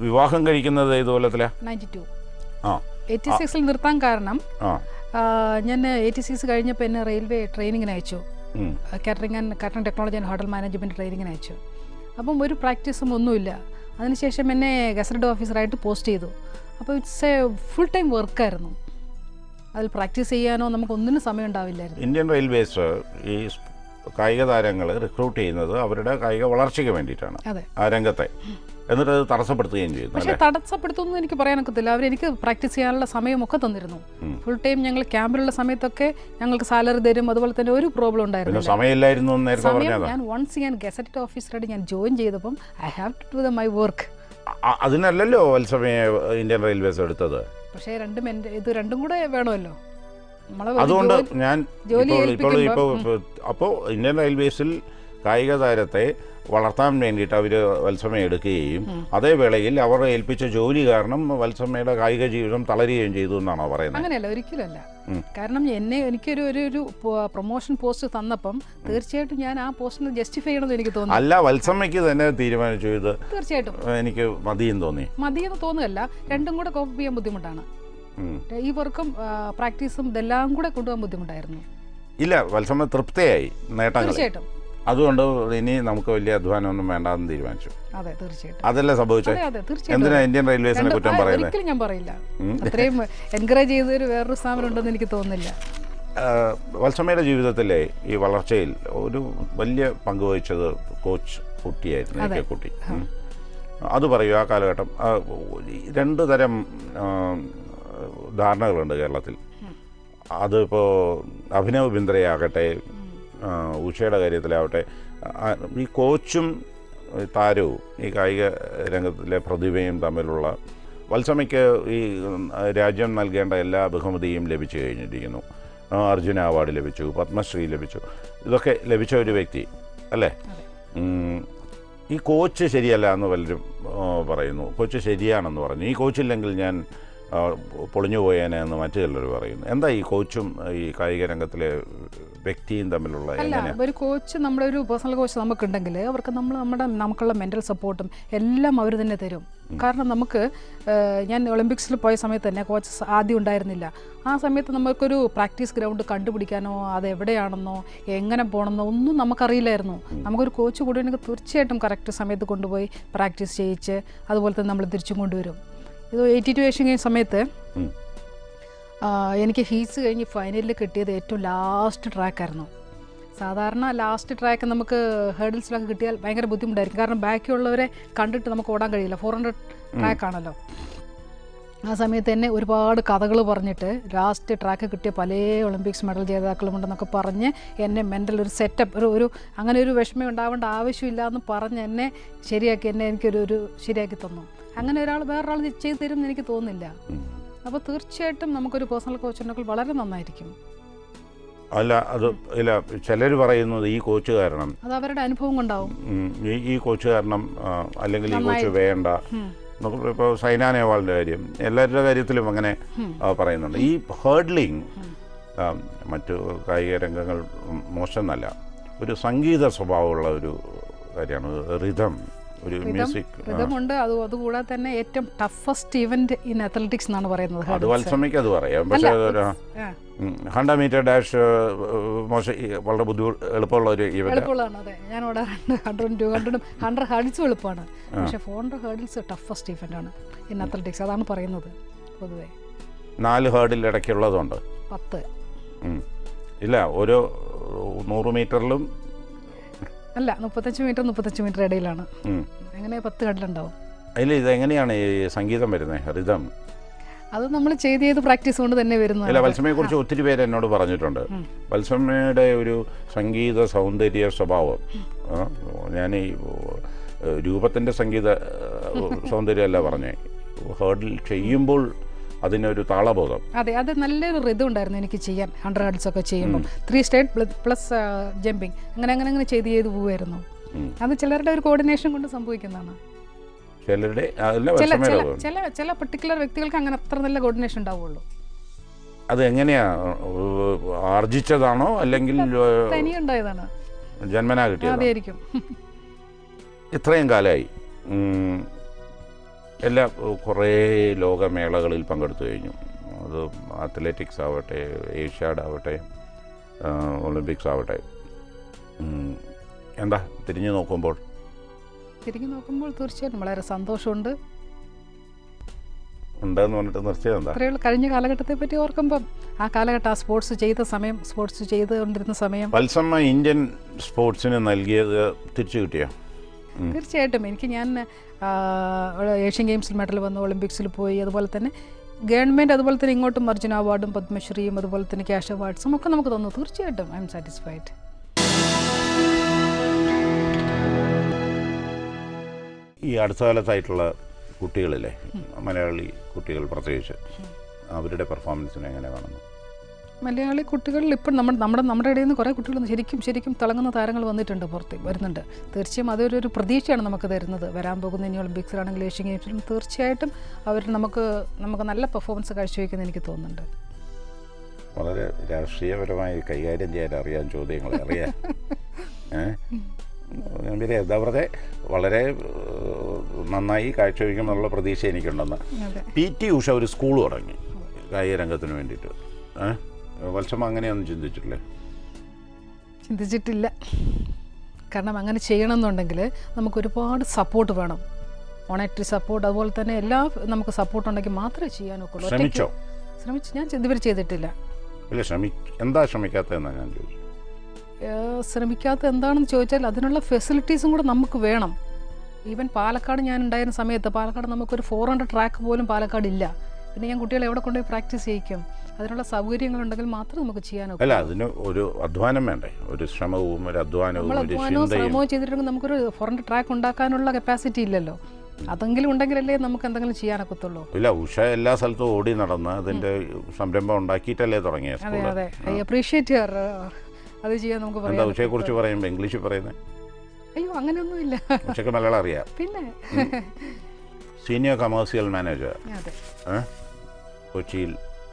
വിവാഹം കഴിക്കുന്നത് ഏത് കൊല്ലത്തിലാ നയൻറ്റി ടു ആ എയ്റ്റി സിക്സിൽ നിർത്താൻ കാരണം ആ ആ, ഞാൻ എയ്റ്റി സിക്സ് കഴിഞ്ഞപ്പോൾ എന്നെ റെയിൽവേ ട്രെയിനിങ്ങിന് അയച്ചു ഉം. Catering and catering technology and hotel management ട്രെയിനിങ്ങിന് അയച്ചു അപ്പം ഒരു പ്രാക്ടീസും ഒന്നുമില്ല അതിനുശേഷം എന്നെ ഗസറ്റഡ് ഓഫീസറായിട്ട് പോസ്റ്റ് ചെയ്തു അപ്പോൾ ഇറ്റ്സ് എ ഫുൾ ടൈം വർക്കായിരുന്നു അതിൽ പ്രാക്ടീസ് ചെയ്യാനോ നമുക്ക് ഒന്നിനും സമയം ഉണ്ടാവില്ലായിരുന്നു ഇന്ത്യൻ റെയിൽവേസ് ഈ സ് കായിക താരങ്ങൾ റിക്രൂട്ട് ചെയ്യുന്നത് അവരുടെ കായിക വളർച്ചയ്ക്ക് വേണ്ടിയിട്ടാണ് അതെ ആ രംഗത്തെ എന്നിട്ട് അത് തടസ്സപ്പെടുത്തുകയും ചെയ്യുന്നു പക്ഷേ അല്ലേ തടസ്സപ്പെടുത്തുമെന്ന് എനിക്ക് പറയാനൊക്കത്തില്ല അവരെനിക്ക് പ്രാക്ടീസ് ചെയ്യാനുള്ള സമയമൊക്കെ തന്നിരുന്നു ഉം. ഫുൾ ടൈം ഞങ്ങൾ ക്യാമ്പിലുള്ള സമയത്തൊക്കെ ഞങ്ങൾക്ക് സാലറി തരും അതുപോലെ തന്നെ ഒരു പ്രോബ്ലം പിന്നെ ഉണ്ടായിരുന്നില്ല സമയമില്ലായിരുന്നു എന്ന് നേരത്തെ സമയം പറഞ്ഞതാ ഞാൻ വൺസ് ഞാൻ ഗസറ്റഡ് ഓഫീസറായിട്ട് ഞാൻ ജോയിൻ ചെയ്തപ്പം I have to do the my work അ- അതിനല്ലല്ലോ വത്സമയ ഇന്ത്യൻ റെയിൽവേസ് എടുത്തത് പക്ഷേ രണ്ടും എൻ്റെ ഇത് രണ്ടും കൂടെ വേണമല്ലോ നമ്മളെ ഒരു അതുകൊണ്ട് ജോലി- ഞാൻ ജോലി ഇപ്പോൾ ഇപ്പോൾ ഇപ്പോൾ ഏൽപ്പിക്കുമ്പോൾ, അപ്പോൾ ഇന്ത്യൻ റെയിൽവേസിൽ കായിക താരത്തെ വളർത്താൻ വേണ്ടിയിട്ട് അവർ വത്സമയം എടുക്കുകയും അതേ വേളയിൽ അവർ ഏൽപ്പിച്ച ജോലി കാരണം വത്സമയുടെ കായിക ജീവിതം തളരുകയും ചെയ്തു എന്നാണോ പറയുന്നത് അങ്ങനെയല്ല ഒരിക്കലല്ല ഉം. കാരണം എന്നെ എനിക്കൊരു ഒരു ഒരു പ്രൊമോഷൻ പോസ്റ്റ് തന്നപ്പം തീർച്ചയായിട്ടും ഞാൻ ആ പോസ്റ്റിന് ജസ്റ്റിഫൈ ചെയ്യണമെന്ന് എനിക്ക് തോന്നി അല്ല വത്സമയ്ക്ക് തന്നെ തീരുമാനിച്ചു ഇത് തീർച്ചയായിട്ടും എനിക്ക് മതിയും തോന്നി മതിയെന്ന് തോന്നുകയല്ല രണ്ടും കൂടെ കോപ്പ് ചെയ്യാൻ ബുദ്ധിമുട്ടാണ് ഉം. ഈ വർക്കും പ്രാക്ടീസും ഇതെല്ലാം കൂടെ കൊണ്ടുപോകാൻ ബുദ്ധിമുട്ടായിരുന്നു ഇല്ല വത്സമ തൃപ്തിയായി നേട്ടങ്ങൾ തീർച്ചയായിട്ടും അതുകൊണ്ട് ഇനി നമുക്ക് വലിയ അധ്വാനമൊന്നും വേണ്ടാന്ന് തീരുമാനിച്ചു അതെ തീർച്ചയായിട്ടും അതല്ലേ സംഭവിച്ചത് അതെ അതെ തീർച്ചയായിട്ടും എന്തിനാ ഇന്ത്യൻ റെയിൽവേസിനെ രണ്ടും- കുറ്റം ആ, പറയുന്നത് ഒരിക്കലും ഞാൻ പറയില്ല ഉം. അത്രയും എൻകറേജ് ചെയ്തൊരു വേറൊരു സ്ഥാപനം ഉണ്ടെന്ന് എനിക്ക് തോന്നുന്നില്ല ആഹ് വത്സമയുടെ ജീവിതത്തിലെ ഈ വളർച്ചയിൽ ഒരു വലിയ പങ്ക് വഹിച്ചത് കോച്ച് കുട്ടിയായിരുന്നു എ അതെ. കെ കുട്ടി ഉം. അത് പറയൂ ആ കാലഘട്ടം ആ, ഈ രണ്ട് തരം ആം, ധാരണകളുണ്ട് കേരളത്തിൽ അതിപ്പോൾ അഭിനവ് ബിന്ദ്രയാകട്ടെ ആ, ഉഷയുടെ കാര്യത്തിലാവട്ടെ ആ, ഈ കോച്ചും ഈ താരവും ഈ കായിക രംഗത്തിലെ പ്രതിഭയും തമ്മിലുള്ള വത്സമയ്ക്ക് ഈ ഉം, രാജ്യം നൽകേണ്ട എല്ലാ ബഹുമതിയും ലഭിച്ചു കഴിഞ്ഞിരിക്കുന്നു ആ, അർജുന അവാർഡ് ലഭിച്ചു പത്മശ്രീ ലഭിച്ചു ഇതൊക്കെ ലഭിച്ച ഒരു വ്യക്തി അല്ലേ ഉം, ഈ കോച്ച് ശരിയല്ല എന്ന് പലരും ആ, പറയുന്നു കോച്ച് ശരിയാണെന്ന് പറഞ്ഞു ഈ കോച്ചില്ലെങ്കിൽ ഞാൻ ആ, പൊളിഞ്ഞു പോയേനെ എന്ന് മറ്റു ചിലർ പറയുന്നു എന്താ ഈ കോച്ചും ഈ കായിക രംഗത്തിലെ വ്യക്തിയും തമ്മിലുള്ള അല്ല എങ്ങനെയാ ഒരു കോച്ച് നമ്മുടെ ഒരു പേഴ്സണൽ കോച്ച് നമുക്കുണ്ടെങ്കിൽ അവർക്ക് നമ്മൾ നമ്മുടെ നമുക്കുള്ള മെൻ്റൽ സപ്പോർട്ടും എല്ലാം അവർ തന്നെ തരും കാരണം നമുക്ക് ഏഹ്, ഞാൻ ഒളിമ്പിക്സിൽ പോയ സമയത്ത് തന്നെ കോച്ച് ആദ്യം ഉണ്ടായിരുന്നില്ല ആ സമയത്ത് നമുക്കൊരു പ്രാക്ടീസ് ഗ്രൗണ്ട് കണ്ടുപിടിക്കാനോ അത് എവിടെയാണെന്നോ എങ്ങനെ പോകണമെന്നോ ഒന്നും നമുക്കറിയില്ലായിരുന്നു നമുക്കൊരു കോച്ച് കൂടി ഉണ്ടെങ്കിൽ തീർച്ചയായിട്ടും കറക്റ്റ് സമയത്ത് കൊണ്ടുപോയി പ്രാക്ടീസ് ചെയ്യിച്ച് അതുപോലെ തന്നെ നമ്മൾ തിരിച്ചും കൊണ്ടുവരും ഇത് എയ്റ്റി ടു ഏഷ്യൻ ഗെയിം സമയത്ത് ഉം. ആ, എനിക്ക് ഹീറ്റ്സ് കഴിഞ്ഞ് ഫൈനലിൽ കിട്ടിയത് ഏറ്റവും ലാസ്റ്റ് ട്രാക്കായിരുന്നു സാധാരണ ലാസ്റ്റ് ട്രാക്ക് നമുക്ക് ഹേർഡിൽസിലൊക്കെ കിട്ടിയാൽ ഭയങ്കര ബുദ്ധിമുട്ടായിരിക്കും കാരണം ബാക്കിയുള്ളവരെ കണ്ടിട്ട് നമുക്ക് ഓടാൻ കഴിയില്ല ഫോർ ഹൺഡ്രഡ് ട്രാക്കാണല്ലോ ആ സമയത്ത് തന്നെ ഒരുപാട് കഥകൾ പറഞ്ഞിട്ട് ലാസ്റ്റ് ട്രാക്ക് കിട്ടിയ പല ഒളിമ്പിക്സ് മെഡൽ ജേതാക്കളുമുണ്ടെന്നൊക്കെ പറഞ്ഞ് എന്നെ മെൻ്റൽ ഒരു സെറ്റപ്പ് ഒരു ഒരു അങ്ങനെ ഒരു വിഷമം ഉണ്ടാവേണ്ട ആവശ്യമില്ല എന്ന് പറഞ്ഞ് എന്നെ ശരിയാക്കി എന്നെ എനിക്കൊരു ഒരു ശരിയാക്കി തന്നു അങ്ങനെ ഒരാൾ വേറൊരാൾ ചെയ്തു തരും എന്ന് എനിക്ക് തോന്നുന്നില്ല ഉം. അപ്പോൾ തീർച്ചയായിട്ടും നമുക്കൊരു പേഴ്സണൽ കോച്ച് ഉണ്ടെങ്കിൽ വളരെ നന്നായിരിക്കും അല്ല അത് ഇല്ല ചിലർ പറയുന്നത് ഈ കോച്ച് കാരണം അത് അവരുടെ അനുഭവം കൊണ്ടാവും ഉം, ഈ ഈ കോച്ച് കാരണം ആ, അല്ലെങ്കിൽ ഈ കോച്ച് നന്നായിട്ട്. വേണ്ട ഉം. നമുക്ക് ഇപ്പോൾ സൈന നേവാളിൻ്റെ കാര്യം എല്ലാവരുടെ കാര്യത്തിലും അങ്ങനെ ഉം. ആ, പറയുന്നുണ്ട് ഈ ഹേർഡ്ലിങ് മറ്റു കായിക രംഗങ്ങൾ ഉം, മോശമെന്നല്ല ഒരു സംഗീത സ്വഭാവമുള്ള ഒരു കാര്യമാണ് റിതം ഒരു മ്യൂസിക് ഋതമുണ്ട് അത് അതുകൂടാതെ തന്നെ ഏറ്റവും ടഫസ്റ്റ് ഇവന്റ് ഇൻ അത്ലറ്റിക്സ് എന്നാണ് പറയുന്നത് അത് hurdles. വത്സമയ്ക്ക് അത് പറയാം പക്ഷേ അല്ല, അതൊരു ആ, ഹൺഡ്രഡ് മീറ്റർ ഡാഷ് മോശം ഈ വളരെ ബുദ്ധിമുട്ട് എളുപ്പമുള്ള ഒരു ഇവന്റ് എളുപ്പമുള്ളതാണ് അതെ ഞാൻ ഓടാറുണ്ട് ഹൺഡ്രഡും ടു ഹൺഡ്രഡും ഹൺഡ്രഡ് ഹേർഡിൽസും എളുപ്പമാണ് പക്ഷേ four hundred hurdles toughest event ആണ് ഇൻ അത്ലറ്റിക്സ് അതാണ് പറയുന്നത് പൊതുവേ നാല് ഹേർഡിൽ ഇടയ്ക്കുള്ളതുണ്ട് പത്ത് ഉം. ഇല്ല ഓരോ നൂറ് മീറ്ററിലും അല്ല മുപ്പത്തഞ്ച് മീറ്റർ മുപ്പത്തഞ്ച് മീറ്റർ ഇടയിലാണ് ഉം. അങ്ങനെ പത്ത് ഹേർഡിലുണ്ടാവും അതിൽ ഇതെങ്ങനെയാണ് ഈ സംഗീതം വരുന്നത് റിതം അത് നമ്മൾ ചെയ്ത് ചെയ്ത് പ്രാക്ടീസ് കൊണ്ട് തന്നെ ഇല്ല വരുന്നതാണ് വത്സമയെ കുറിച്ച് ഒത്തിരി പേര് എന്നോട് പറഞ്ഞിട്ടുണ്ട് ഉം. വത്സമയുടെ ഒരു സംഗീത സൗന്ദര്യ സ്വഭാവം ആ, ഞാൻ ഈ ഏഹ്, രൂപത്തിൻ്റെ സംഗീത ഏഹ്, സൗന്ദര്യമല്ല പറഞ്ഞേ ഹേർഡിൽ ചെയ്യുമ്പോൾ അതിനൊരു താളബോധം അതെ അത് നല്ലൊരു ഋതു ഉണ്ടായിരുന്നു എനിക്ക് ചെയ്യാൻ ഹൺഡ്രഡ് ഹേർഡ്സ് ഒക്കെ ചെയ്യുമ്പോൾ ത്രീ സ്റ്റേറ്റ് പ്ലസ് ജമ്പിങ് അങ്ങനെ അങ്ങനെ അങ്ങനെ ചെയ്ത് ചെയ്ത് പോവുമായിരുന്നു ഉം. അത് ചിലരുടെ ഒരു കോർഡിനേഷൻ കൊണ്ട് സംഭവിക്കുന്നതാണ് ചിലരുടെ അല്ല ചില ചില വത്സമയുടെ ചില ചില പെർട്ടിക്കുലർ വ്യക്തികൾക്ക് അങ്ങനെ അത്ര നല്ല കോർഡിനേഷൻ ഉണ്ടാവുള്ളൂ അത് എങ്ങനെയാ ഏഹ്, ആർജിച്ചതാണോ അല്ലെങ്കിൽ ഏഹ്, തനിയെ ഉണ്ടായതാണ് ജന്മനാ കിട്ടിയതാണോ അതായിരിക്കും ഇത്രയും കാലമായി ഉം, എല്ലാ കുറേ ലോകമേളകളിൽ പങ്കെടുത്തു കഴിഞ്ഞു അത് അത്ലറ്റിക്സ് ആവട്ടെ ഏഷ്യാഡ് ആവട്ടെ ആ, ഒളിമ്പിക്സ് ആവട്ടെ ഉം. എന്താ തിരിഞ്ഞു നോക്കുമ്പോൾ തിരിഞ്ഞു നോക്കുമ്പോൾ തീർച്ചയായിട്ടും വളരെ സന്തോഷമുണ്ട് ഉണ്ടെന്ന് പറഞ്ഞിട്ട് നിർത്തിയത് എന്താ അത്രയുള്ള കഴിഞ്ഞ കാലഘട്ടത്തെ പറ്റി ഓർക്കുമ്പം ആ കാലഘട്ടം ആ സ്പോർട്സ് ചെയ്ത സമയം സ്പോർട്സ് ചെയ്തുകൊണ്ടിരുന്ന സമയം വത്സമ്മ ഇന്ത്യൻ സ്പോർട്സിന് നൽകിയത് തിരിച്ചു കിട്ടിയോ ഉം. തീർച്ചയായിട്ടും എനിക്ക് ഞാൻ ആ, ഏഷ്യൻ ഗെയിംസിൽ മെഡൽ വന്നു ഒളിമ്പിക്സിൽ പോയി അതുപോലെ തന്നെ ഗവൺമെൻറ് അതുപോലെ തന്നെ ഇങ്ങോട്ടും അർജുന അവാർഡും പത്മശ്രീയും അതുപോലെ തന്നെ ക്യാഷ് അവാർഡ്സും ഒക്കെ നമുക്ക് തന്നു തീർച്ചയായിട്ടും ഐ എം സാറ്റിസ്ഫൈഡ് ഈ അടുത്ത കാലത്തായിട്ടുള്ള കുട്ടികളിലെ മലയാളി കുട്ടികൾ പ്രത്യേകിച്ച് അവരുടെ പെർഫോമൻസിനെ എങ്ങനെ കാണുന്നു മലയാളി കുട്ടികളിൽ ഇപ്പം നമ്മുടെ നമ്മുടെ നമ്മുടെ ഇടയിൽ നിന്ന് കുറേ കുട്ടികൾ ശരിക്കും ശരിക്കും തിളങ്ങുന്ന താരങ്ങൾ വന്നിട്ടുണ്ട് പുറത്ത് വരുന്നുണ്ട് തീർച്ചയായും അതൊരു ഒരു പ്രതീക്ഷയാണ് നമുക്ക് തരുന്നത് വരാൻ പോകുന്ന ഇനി ഒളിമ്പിക്സിലാണെങ്കിലും ഏഷ്യൻ ഗെയിംസിലും തീർച്ചയായിട്ടും അവർ നമുക്ക് നമുക്ക് നല്ല പെർഫോമൻസ് കാഴ്ചവെക്കുമെന്ന് എനിക്ക് തോന്നുന്നുണ്ട് വളരെ രാഷ്ട്രീയപരമായി കൈകാര്യം ചെയ്യാൻ അറിയാൻ ചോദ്യങ്ങൾ അറിയാൻ ഏഹ് ഗംഭീര എന്താ വെറുതെ വളരെ ഏഹ്, നന്നായി കാഴ്ചവെക്കുമെന്നുള്ള പ്രതീക്ഷ എനിക്കുണ്ടെന്ന് അതെ പി ടി ഉഷ ഒരു സ്കൂൾ തുടങ്ങി കായിക രംഗത്തിന് വേണ്ടിയിട്ട് ഏഹ് വത്സമ അങ്ങനെയൊന്നും ചിന്തിച്ചിട്ടില്ലേ ചിന്തിച്ചിട്ടില്ല കാരണം അങ്ങനെ ചെയ്യണമെന്നുണ്ടെങ്കിൽ നമുക്ക് ഒരുപാട് സപ്പോർട്ട് വേണം മോണറ്ററി സപ്പോർട്ട് അതുപോലെ തന്നെ എല്ലാ നമുക്ക് സപ്പോർട്ട് ഉണ്ടെങ്കിൽ മാത്രമേ ചെയ്യാനൊക്കുള്ളൂ ഒറ്റയ്ക്ക് ശ്രമിച്ചോ ശ്രമിച്ച് ഞാൻ ഇതുവരെ ചെയ്തിട്ടില്ല ഇല്ല ശ്രമി എന്താ ശ്രമിക്കാത്തതെന്നാണ് ഞാൻ ചോദിച്ചത് ഏഹ് ശ്രമിക്കാത്ത എന്താണെന്ന് ചോദിച്ചാൽ അതിനുള്ള ഫെസിലിറ്റീസും കൂടെ നമുക്ക് വേണം ഈവൻ പാലക്കാട് ഞാൻ ഉണ്ടായിരുന്ന സമയത്ത് പാലക്കാട് നമുക്കൊരു ഫോർ ഹൺഡ്രഡ് ട്രാക്ക് പോലും പാലക്കാട് ഇല്ല പിന്നെ ഞാൻ കുട്ടികളെ എവിടെ കൊണ്ടുപോയി പ്രാക്ടീസ് ചെയ്യിക്കും അതിനുള്ള സൗകര്യങ്ങളുണ്ടെങ്കിൽ മാത്രമേ നമുക്ക് ചെയ്യാനൊക്കെ അല്ല അതിന് ഒരു അധ്വാനം വേണ്ടേ ഒരു ശ്രമവും ഒരു അധ്വാനവും നമ്മൾ ഒരു അധ്വാനവും ചിന്തയും ശ്രമവും ചെയ്തിട്ടുണ്ടെങ്കിൽ നമുക്കൊരു ഫോർ ഹൺഡ്രഡ് ട്രാക്ക് ഉണ്ടാക്കാനുള്ള കപ്പാസിറ്റി ഇല്ലല്ലോ അതെങ്കിലും ഉണ്ടെങ്കിലല്ലേ നമുക്ക് എന്തെങ്കിലും ചെയ്യാനൊക്കത്തുള്ളൂ ഇല്ല ഉഷ എല്ലാ സ്ഥലത്തും ഓടി നടന്ന് അതിന്റെ സംരംഭം ഉണ്ടാക്കിയിട്ടല്ലേ തുടങ്ങിയ അതെ സ്കൂള് അതെ ഐ അപ്രീഷിയേറ്റ് യുവർ അത് ചെയ്യാൻ നമുക്ക് എന്താ പറയാം ഉഷയെ കുറിച്ച് പറയുമ്പോൾ ഇംഗ്ലീഷിൽ പറയുന്നത് അയ്യോ അങ്ങനെയൊന്നുമില്ല ഉഷയ്ക്ക് മലയാളം അറിയാം പിന്നെ സീനിയർ കമേഴ്സ്യൽ മാനേജർ അതെ കൊച്ചിയിൽ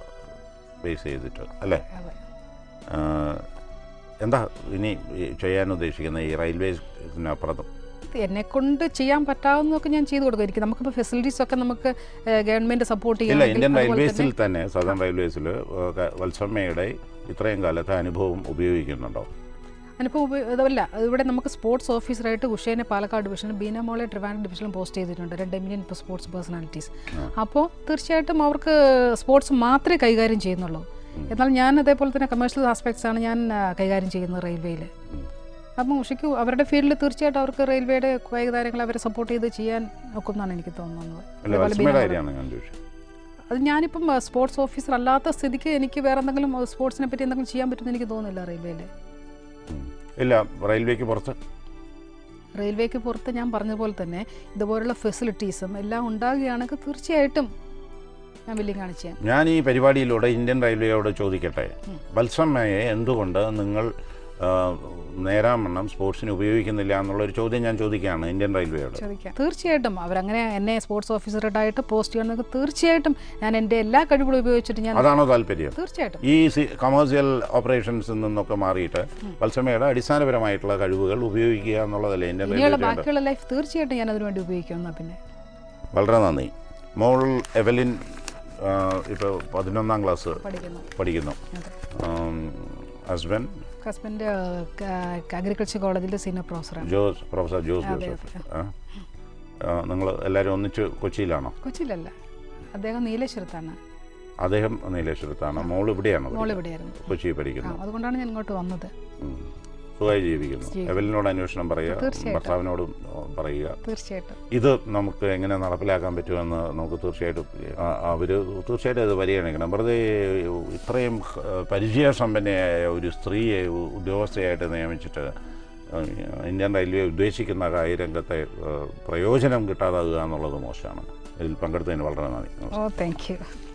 ബേസ് ചെയ്തിട്ട് അല്ലേ അതെ ആ, എന്താ ഇനി ഈ ചെയ്യാൻ ഉദ്ദേശിക്കുന്നത് ഈ റെയിൽവേസിനപ്പുറത്തും എന്നെ കൊണ്ട് ചെയ്യാൻ പറ്റാവുന്നതൊക്കെ ഞാൻ ചെയ്തു കൊടുക്കും എനിക്ക് നമുക്കിപ്പോൾ ഫെസിലിറ്റീസ് ഒക്കെ നമുക്ക് ഗവൺമെന്റ് സപ്പോർട്ട് ഇല്ല ചെയ്യാം ഇന്ത്യൻ റെയിൽവേസിൽ തന്നെ സദൺ റെയിൽവേസിൽ വത്സമ്മയുടെ ഇത്രയും കാലത്തെ അനുഭവം ഉപയോഗിക്കുന്നുണ്ടോ അനുഭവം ഉപ- അതല്ല ഇവിടെ നമുക്ക് സ്പോർട്സ് ഓഫീസറായിട്ട് ഉഷേനെ പാലക്കാട് ഡിവിഷനിലും ബീന മോളെ ട്രിവാൻഡ്രം ഡിവിഷനിലും പോസ്റ്റ് ചെയ്തിട്ടുണ്ട് രണ്ട് എമിനിയൻ ഇപ്പോൾ സ്പോർട്സ് പേഴ്സണാലിറ്റീസ് അപ്പോൾ തീർച്ചയായിട്ടും അവർക്ക് സ്പോർട്സ് മാത്രമേ കൈകാര്യം ചെയ്യുന്നുള്ളൂ എന്നാൽ ഞാൻ അതേപോലെ തന്നെ കമേഴ്ഷ്യൽ ആസ്പെക്ട്സ് ആണ് ഞാൻ ആ, കൈകാര്യം ചെയ്യുന്നത് റെയിൽവേയിൽ അപ്പം ഉഷയ്ക്ക് അവരുടെ ഫീൽഡിൽ തീർച്ചയായിട്ടും അവർക്ക് റെയിൽവേയുടെ കായിക താരങ്ങളെ അവരെ സപ്പോർട്ട് ചെയ്ത് ചെയ്യാൻ ഒക്കുമെന്നാണ് എനിക്ക് തോന്നുന്നത് അല്ല അതേപോലെ ബീന വത്സമ്മയുടെ മോളെ- കാര്യമാണ് ഞാൻ ചോദിച്ചത് അത് ഞാനിപ്പം ആ, സ്പോർട്സ് ഓഫീസർ അല്ലാത്ത സ്ഥിതിക്ക് എനിക്ക് വേറെ എന്തെങ്കിലും ആ, സ്പോർട്സിനെ പറ്റി എന്തെങ്കിലും ചെയ്യാൻ പറ്റുമെന്ന് എനിക്ക് തോന്നുന്നില്ല റെയിൽവേയിൽ ഉം. ഇല്ല റെയിൽവേക്ക് പുറത്ത് റെയിൽവേക്ക് പുറത്ത് ഞാൻ പറഞ്ഞ പോലെ തന്നെ ഇതുപോലുള്ള ഫെസിലിറ്റീസും എല്ലാം ഉണ്ടാകുകയാണെങ്കിൽ തീർച്ചയായിട്ടും ഞാൻ വലിയ കാണിച്ചു ചെയ്യാൻ ഞാൻ ഈ പരിപാടിയിലൂടെ ഇന്ത്യൻ റെയിൽവേയോട് ചോദിക്കട്ടെ ഉം. വത്സമ്മയെ എന്തുകൊണ്ട് നിങ്ങൾ ആ, നേരാവണ്ണം സ്പോർട്സിന് ഉപയോഗിക്കുന്നില്ല എന്നുള്ളൊരു ചോദ്യം ഞാൻ ചോദിക്കുകയാണ് ഇന്ത്യൻ റെയിൽവേയോട് ചോദിക്കാം തീർച്ചയായിട്ടും അവരങ്ങനെ എന്നെ സ്പോർട്സ് ഓഫീസറായിട്ട് പോസ്റ്റ് ചെയ്യണമെങ്കിൽ തീർച്ചയായിട്ടും ഞാൻ എൻ്റെ എല്ലാ കഴിവുകളും ഉപയോഗിച്ചിട്ട് ഞാൻ അതാണോ താല്പര്യം തീർച്ചയായിട്ടും ഈ കമേഴ്സ്യൽ ഓപ്പറേഷൻസിൽ നിന്നൊക്കെ മാറിയിട്ട് വത്സമയുടെ അടിസ്ഥാനപരമായിട്ടുള്ള കഴിവുകൾ ഉപയോഗിക്കുക എന്നുള്ളതല്ലേ ഇന്ത്യൻ ഇനിയുള്ള റെയിൽവേ ചെയ്യേണ്ടത് ബാക്കിയുള്ള ലൈഫ് തീർച്ചയായിട്ടും ഞാൻ അതിനു വേണ്ടി ഉപയോഗിക്കും എന്നാ പിന്നെ വളരെ നന്ദി മോൾ എവലിൻ ഇപ്പോൾ പതിനൊന്നാം ക്ലാസ് പഠിക്കുന്നു പഠിക്കുന്നു അതെ ഹസ്ബൻഡ് ഹസ്ബൻഡ് അഗ്രികൾച്ചർ കോളേജിൽ സീനിയർ പ്രൊഫസറാണ് ജോസ് പ്രൊഫസർ ജോസ് അതെ, ജോസഫ് നിങ്ങൾ എല്ലാവരും ഒന്നിച്ച് കൊച്ചിയിലാണോ കൊച്ചിയിലല്ല അദ്ദേഹം നീലേശ്വരത്താണ് അദ്ദേഹം നീലേശ്വരത്താണ് മോൾ ഇവിടെയാണ് മോൾ പഠിക്കുന്നത്. ഇവിടെയായിരുന്നു കൊച്ചി ആ പഠിക്കുന്നു അതുകൊണ്ടാണ് ഞാൻ ഇങ്ങോട്ട് വന്നത് ഉം. സുഖമായി ജീവിക്കുന്നു ജീവിക്കുന്നു. എവലിനോട് അന്വേഷണം പറയുക തീർച്ചയായിട്ടും. ഭർത്താവിനോടും ആ, പറയുക തീർച്ചയായിട്ടും ഇത് നമുക്ക് എങ്ങനെ നടപ്പിലാക്കാൻ പറ്റുമെന്ന് നമുക്ക് തീർച്ചയായിട്ടും അവർ തീർച്ചയായിട്ടും അത് പരിഗണിക്കണം വെറുതെ ഇത്രയും ആ, പരിചയസമ്പന്നയായ ഒരു സ്ത്രീയെ ഉ- ഉദ്യോഗസ്ഥയായിട്ട് നിയമിച്ചിട്ട് ആ, ഇന്ത്യൻ റെയിൽവേ ഉദ്ദേശിക്കുന്ന കാര്യരംഗത്തെ ആ, പ്രയോജനം കിട്ടാതാകുക എന്നുള്ളത് മോശമാണ് ഇതിൽ പങ്കെടുത്തതിന് വളരെ നന്ദി ഓ താങ്ക് യു